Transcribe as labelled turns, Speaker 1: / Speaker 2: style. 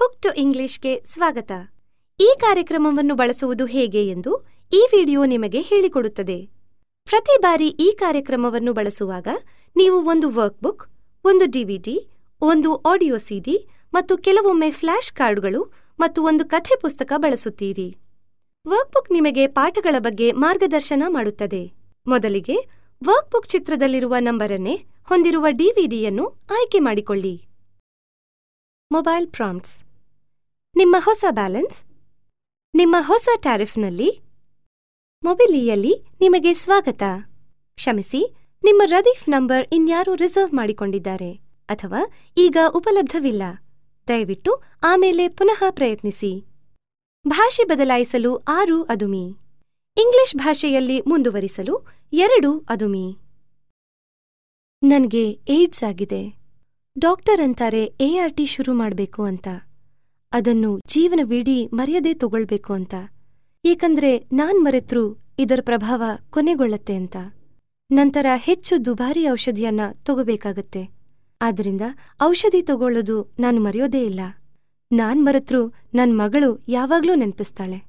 Speaker 1: cook to ಇಂಗ್ಲಿಷ್ಗೆ ಸ್ವಾಗತ ಈ ಕಾರ್ಯಕ್ರಮವನ್ನು ಬಳಸುವುದು ಹೇಗೆ ಎಂದು ಈ ವಿಡಿಯೋ ನಿಮಗೆ ಹೇಳಿಕೊಡುತ್ತದೆ ಪ್ರತಿ ಬಾರಿ ಈ ಕಾರ್ಯಕ್ರಮವನ್ನು ಬಳಸುವಾಗ ನೀವು ಒಂದು ವರ್ಕ್ಬುಕ್ ಒಂದು ಡಿವಿಡಿ ಒಂದು ಆಡಿಯೋ ಸಿಡಿ ಮತ್ತು ಕೆಲವೊಮ್ಮೆ ಫ್ಲ್ಯಾಶ್ ಕಾರ್ಡ್ಗಳು ಮತ್ತು ಒಂದು ಕಥೆ ಪುಸ್ತಕ ಬಳಸುತ್ತೀರಿ ವರ್ಕ್ಬುಕ್ ನಿಮಗೆ ಪಾಠಗಳ ಬಗ್ಗೆ ಮಾರ್ಗದರ್ಶನ ಮಾಡುತ್ತದೆ ಮೊದಲಿಗೆ ವರ್ಕ್ಬುಕ್ ಚಿತ್ರದಲ್ಲಿರುವ ನಂಬರನ್ನೇ ಹೊಂದಿರುವ ಡಿವಿಡಿಯನ್ನು ಆಯ್ಕೆ ಮಾಡಿಕೊಳ್ಳಿ ಮೊಬೈಲ್ ಪ್ರಾಂಪ್ಟ್ಸ್ ನಿಮ್ಮ ಹೊಸ ಬ್ಯಾಲೆನ್ಸ್ ನಿಮ್ಮ ಹೊಸ ಟ್ಯಾರಿಫ್ನಲ್ಲಿ ಮೊಬಿಲಿಯಲ್ಲಿ ನಿಮಗೆ ಸ್ವಾಗತ ಕ್ಷಮಿಸಿ ನಿಮ್ಮ ರದೀಫ್ ನಂಬರ್ ಇನ್ಯಾರೋ ರಿಸರ್ವ್ ಮಾಡಿಕೊಂಡಿದ್ದಾರೆ ಅಥವಾ ಈಗ ಉಪಲಬ್ಧವಿಲ್ಲ ದಯವಿಟ್ಟು ಆಮೇಲೆ ಪುನಃ ಪ್ರಯತ್ನಿಸಿ ಭಾಷೆ ಬದಲಾಯಿಸಲು ಆರು ಅದುಮಿ ಇಂಗ್ಲಿಷ್ ಭಾಷೆಯಲ್ಲಿ ಮುಂದುವರಿಸಲು ಎರಡು ಅದುಮಿ ನನ್ಗೆ ಏಡ್ಸ್ ಆಗಿದೆ ಡಾಕ್ಟರ್ ಅಂತಾರೆ ಎಆರ್ಟಿ ಶುರು ಮಾಡ್ಬೇಕು ಅಂತ ಅದನ್ನು ಜೀವನವಿಡೀ ಮರ್ಯಾದೆ ತಗೊಳ್ಬೇಕು ಅಂತ ಏಕಂದ್ರೆ ನಾನ್ ಮರೆತ್ರೂ ಇದರ ಪ್ರಭಾವ ಕೊನೆಗೊಳ್ಳತ್ತೆ ಅಂತ ನಂತರ ಹೆಚ್ಚು ದುಬಾರಿ ಔಷಧಿಯನ್ನ ತಗೋಬೇಕಾಗತ್ತೆ ಆದ್ರಿಂದ ಔಷಧಿ ತಗೊಳ್ಳೋದು ನಾನು ಮರೆಯೋದೇ ಇಲ್ಲ ನಾನ್ ಮರೆತ್ರೂ ನನ್ ಮಗಳು ಯಾವಾಗ್ಲೂ ನೆನ್ಪಿಸ್ತಾಳೆ